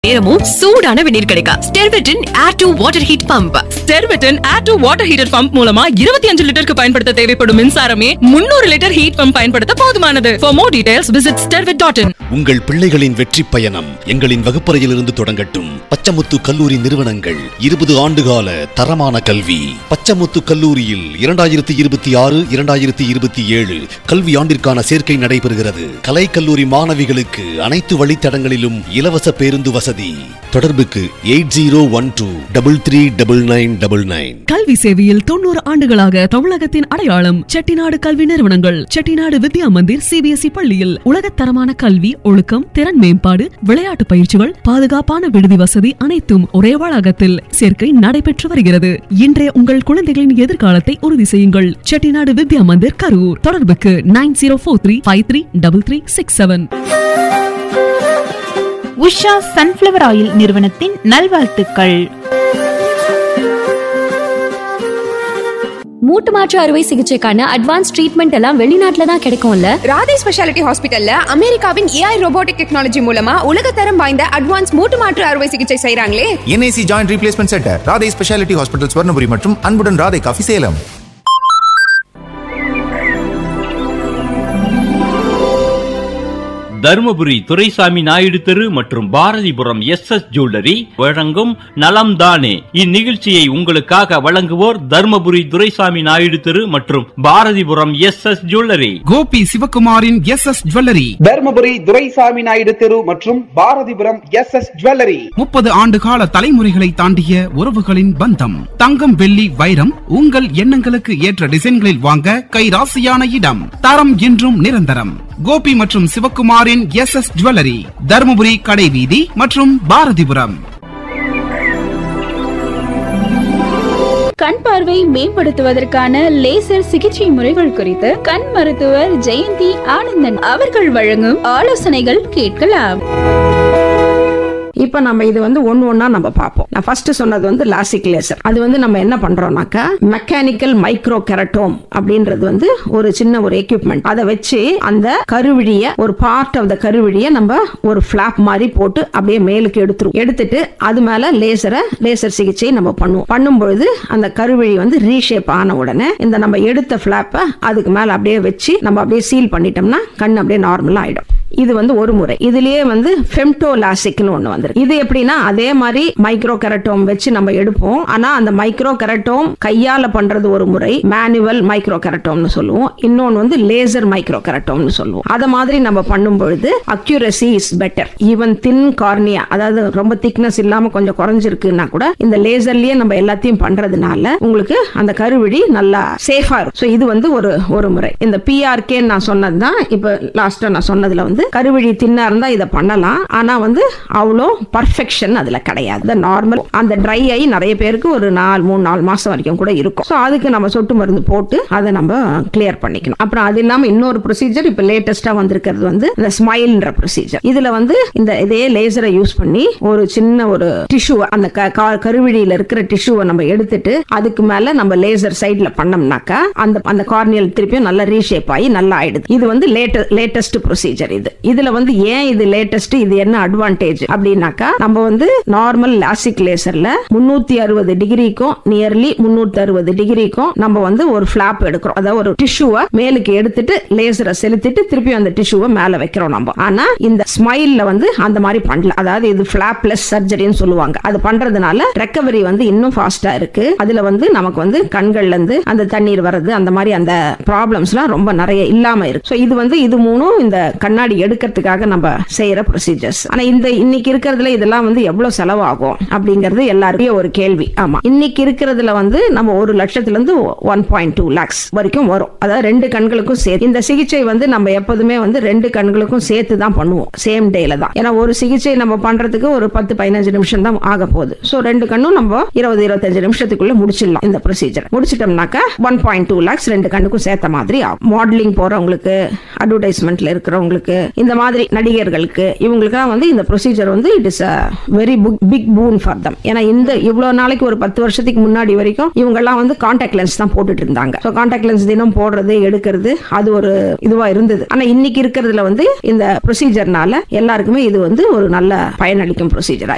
நேரமும் சூடான வெந்நீர் கிடைக்க ஸ்டெர்வெட்டின் air to water heat pump ஸ்டெர்விட்டன் air to water heater pump மூலமா இருபத்தி அஞ்சு லிட்டருக்கு பயன்படுத்த தேவைப்படும் மின்சாரமே முன்னூறு லிட்டர் ஹீட் பம்ப் பயன்படுத்த போதுமானது for more details visit Sterwit dot in உங்கள் பிள்ளைகளின் வெற்றி பயணம் எங்களின் வகுப்பறையிலிருந்து தொடங்கட்டும் பச்சமுத்து கல்லூரி நிறுவனங்கள் இருபது ஆண்டுகால தரமான கல்வி பச்சமுத்து கல்லூரியில் இரண்டாயிரத்தி இருபத்தி ஆறு இரண்டாயிரத்தி இருபத்தி ஏழு கல்வி ஆண்டிற்கான சேர்க்கை நடைபெறுகிறது கலை கல்லூரி மாணவிகளுக்கு அனைத்து வழித்தடங்களிலும் இலவச பேருந்து வசதி தொடர்புக்கு eight zero one two double three double nine double nine கல்வி சேவையில் தொண்ணூறு ஆண்டுகளாக தமிழகத்தின் அடையாளம் செட்டிநாடு கல்வி நிறுவனங்கள் செட்டிநாடு வித்யா மந்திர் சிபிஎஸ்இ பள்ளியில் உலகத்தரமான கல்வி ஒழுக்கம் திறன் மேம்பாடு விளையாட்டு பயிற்சிகள் பாதுகாப்பான விடுதி வசதி அனைத்தும் ஒரே வளாகத்தில் சேர்க்கை நடைபெற்று வருகிறது இன்றைய உங்கள் குழந்தைகளின் எதிர்காலத்தை உறுதி செய்யுங்கள் செட்டிநாடு வித்யா மந்திர் கரூர் தொடர்புக்கு nine zero four three five three double three six seven Usha sunflower oil நிறுவனத்தின் நல்வாழ்த்துக்கள் மூட்டு மாற்று அறுவை சிகிச்சைக்கான அட்வான்ஸ் ட்ரீட்மெண்ட் எல்லாம் வெளிநாட்டுல தான் கிடைக்கும்ல ராதே ஸ்பெஷாலிட்டி ஹாஸ்பிட்டல்ல அமெரிக்காவின் ஏஐ ரோபோட்டிக் டெக்னாலஜி மூலமா உலகத்தரம் வாய்ந்த அட்வான்ஸ் மூட்டு மாற்று அறுவை சிகிச்சை செய்றாங்களே NIC joint replacement centre Radhai speciality hospital Swarnapuri மற்றும் அன்புடன் ராதை காஃபி சேலம் தருமபுரி துரைசாமி நாயுடு தெரு மற்றும் பாரதிபுரம் எஸ் எஸ் ஜுவல்லரி வழங்கும் நலம் தானே இந்நிகழ்ச்சியை உங்களுக்காக வழங்குவோர் தருமபுரி துரைசாமி நாயுடு தெரு மற்றும் Bharathipuram S S jewellery Gopi சிவகுமாரின் S S jewellery Dharmapuri Duraisamy Naidu தெரு மற்றும் பாரதிபுரம் எஸ் எஸ் ஜுவல்லரி முப்பது ஆண்டு கால தலைமுறைகளை தாண்டிய உறவுகளின் பந்தம் தங்கம் வெள்ளி வைரம் உங்கள் எண்ணங்களுக்கு ஏற்ற டிசைன்களில் வாங்க கைராசியான இடம் தரம் என்றும் நிரந்தரம் கோபி மற்றும் சிவகுமாரின் எஸ் எஸ் ஜுவல்லரி தருமபுரி கடைவீதி மற்றும் பாரதிபுரம் கண் பார்வை மேம்படுத்துவதற்கான லேசர் சிகிச்சை முறைகள் குறித்து கண் மருத்துவர் ஜெயந்தி ஆனந்தன் அவர்கள் வழங்கும் ஆலோசனைகள் கேட்கலாம் இப்ப நம்ம இது வந்து ஒன்னு ஒன்னா நம்ம பார்ப்போம் நான் ஃபர்ஸ்ட் சொன்னது வந்து லாசிக் லேசர் அது வந்து நம்ம என்ன பண்றோம்னாக்கா மெக்கானிக்கல் மைக்ரோ கெரட்டோம் அப்படின்றது வந்து ஒரு சின்ன ஒரு எக்யூப்மெண்ட் அதை வச்சு அந்த கருவிழிய ஒரு பார்ட் ஆஃப் த கருவிழிய நம்ம ஒரு ஃபிளாப் மாதிரி போட்டு அப்படியே மேலுக்கு எடுத்துரும் எடுத்துட்டு அது மேல லேசரை லேசர் சிகிச்சை நம்ம பண்ணுவோம் பண்ணும்பொழுது அந்த கருவிழி வந்து ரீஷேப் ஆன உடனே இந்த நம்ம எடுத்த ஃபிளாப்பை அதுக்கு மேல அப்படியே வச்சு நம்ம அப்படியே சீல் பண்ணிட்டோம்னா கண் அப்படியே நார்மலா ஆயிடும் இது வந்து ஒரு முறை இதுலயே வந்து ஃபெம்டோ லாசிக்னு ஒண்ணு வந்துருக்கு இது எப்படின்னா அதே மாதிரி மைக்ரோ கெரட்டோம் வச்சு நம்ம எடுப்போம் ஆனா அந்த மைக்ரோ கெரட்டோம் கையால பண்றது ஒரு முறை மேனுவல் மைக்ரோ கெரட்டோம்னு சொல்லுவோம் இன்னொன்னு வந்து லேசர் மைக்ரோ கெரட்டோம்னு சொல்லுவோம் அத மாதிரி நம்ம பண்ணும் பொழுது accuracy is better even thin cornea அதாவது ரொம்ப திக்னஸ் இல்லாம கொஞ்சம் குறைஞ்சிருக்குன்னா கூட இந்த லேசர்லயே நம்ம எல்லாத்தையும் பண்றதுனால உங்களுக்கு அந்த கருவிழி நல்லா சேஃபா இருக்கும் ஸோ இது வந்து ஒரு ஒரு முறை இந்த பிஆர்கே நான் சொன்னதுதான் இப்ப லாஸ்டா நான் சொன்னதுல வந்து கருவிழி தின்னா இருந்தா இதை பண்ணலாம் ஆனா வந்து அவ்வளோ பர்ஃபெக்ஷன் அதுல கிடையாது நார்மல் அந்த ட்ரை ஆகி நிறைய பேருக்கு ஒரு நாலு மூணு நாலு மாசம் வரைக்கும் கூட இருக்கும் ஸோ அதுக்கு நம்ம சொட்டு மருந்து போட்டு அதை நம்ம கிளியர் பண்ணிக்கணும் அப்புறம் அது இல்லாம இன்னொரு ப்ரொசீஜர் இப்ப லேட்டஸ்டா வந்திருக்கிறது வந்து இந்த ஸ்மைல்ன்ற ப்ரொசீஜர் இதுல வந்து இந்த இதே லேசரை யூஸ் பண்ணி ஒரு சின்ன ஒரு டிஷ்யூ அந்த க- க- கருவிழியில இருக்கிற டிஷ்யூவை நம்ம எடுத்துட்டு அதுக்கு மேல நம்ம லேசர் சைடுல பண்ணோம்னாக்கா அந்த அந்த கார்னியல் திருப்பியும் நல்லா ரீஷேப் ஆகி நல்லா ஆயிடுது இது வந்து லேட்டஸ்ட் ப்ரொசீஜர் இது இதுல வந்து ஏன் இது லேட்டஸ்ட் இது என்ன அட்வான்டேஜ் அப்படின்னாக்கா நம்ம வந்து நார்மல் லாசிக் லேசர்ல முன்னூத்தி அறுபது டிகிரிக்கும் நியர்லி முன்னூத்தி அறுபது டிகிரிக்கும் நம்ம வந்து ஒரு ஃபிளாப் எடுக்கிறோம் அதாவது ஒரு டிஷ்யூவை மேலுக்கு எடுத்துட்டு லேசரை செலுத்திட்டு திருப்பி அந்த டிஷ்யூவை மேல வைக்கிறோம் நம்ம ஆனா இந்த ஸ்மைல்ல வந்து அந்த மாதிரி பண்ணல அதாவது இது பிளஸ் சர்ஜரின்னு சொல்லுவாங்க அது பண்றதுனால ரெக்கவரி வந்து இன்னும் ஃபாஸ்டா இருக்கு அதுல வந்து நமக்கு வந்து கண்கள்ல இருந்து அந்த தண்ணீர் வர்றது அந்த மாதிரி அந்த ப்ராப்ளம்ஸ்லாம் ரொம்ப நிறைய இல்லாம இருக்கு ஸோ இது வந்து இது மூணும் இந்த கண்ணாடி எடுக்கிறதுக்காக நம்ம செய்யற ப்ரொசீஜர்ஸ் ஆனா இந்த இன்னைக்கு இருக்கிறதுல இதெல்லாம் வந்து எவ்வளவு செலவாகும் அப்படிங்கிறது எல்லாருக்கும் ஒரு கேள்வி ஆமா இன்னைக்கு இருக்கிறதுல வந்து நம்ம ஒரு லட்சத்துல இருந்து ஒன் பாயிண்ட் டூ லேக்ஸ் வரைக்கும் வரும் அதாவது ரெண்டு கண்களுக்கும் சேர்த்து இந்த சிகிச்சை வந்து நம்ம எப்போதுமே வந்து ரெண்டு கண்களுக்கும் சேர்த்து தான் பண்ணுவோம் சேம் டேல தான் ஏன்னா ஒரு சிகிச்சை நம்ம பண்றதுக்கு ஒரு பத்து பதினஞ்சு நிமிஷம் தான் ஆக போகுது ஸோ ரெண்டு கண்ணும் நம்ம இருபது இருபத்தஞ்சு நிமிஷத்துக்குள்ள முடிச்சிடலாம் இந்த ப்ரொசீஜர் முடிச்சிட்டோம்னாக்கா ஒன் பாயிண்ட் டூ லேக்ஸ் ரெண்டு கண்ணுக்கும் சேர்த்த மாதிரி ஆகும் மாடலிங் போறவங்களுக்கு அட்வர்டைஸ்மெண்ட்ல இருக்கிறவங்களுக்கு இந்த மாதிரி நடிகர்களுக்கு இவங்களுக்குலாம் வந்து இந்த ப்ரொசீஜர் வந்து it is a very big boon for them ஏன்னா இந்த இவ்வளவு நாளைக்கு ஒரு பத்து வருஷத்துக்கு முன்னாடி வரைக்கும் இவங்கெல்லாம் வந்து கான்டாக்ட் லென்ஸ் தான் போட்டுட்டு இருந்தாங்க ஸோ கான்டாக்ட் லென்ஸ் தினம் போடுறது எடுக்கிறது அது ஒரு இதுவா இருந்தது ஆனா இன்னைக்கு இருக்கிறதுல வந்து இந்த ப்ரொசீஜர்னால எல்லாருக்குமே இது வந்து ஒரு நல்ல பயனளிக்கும் ப்ரொசீஜரா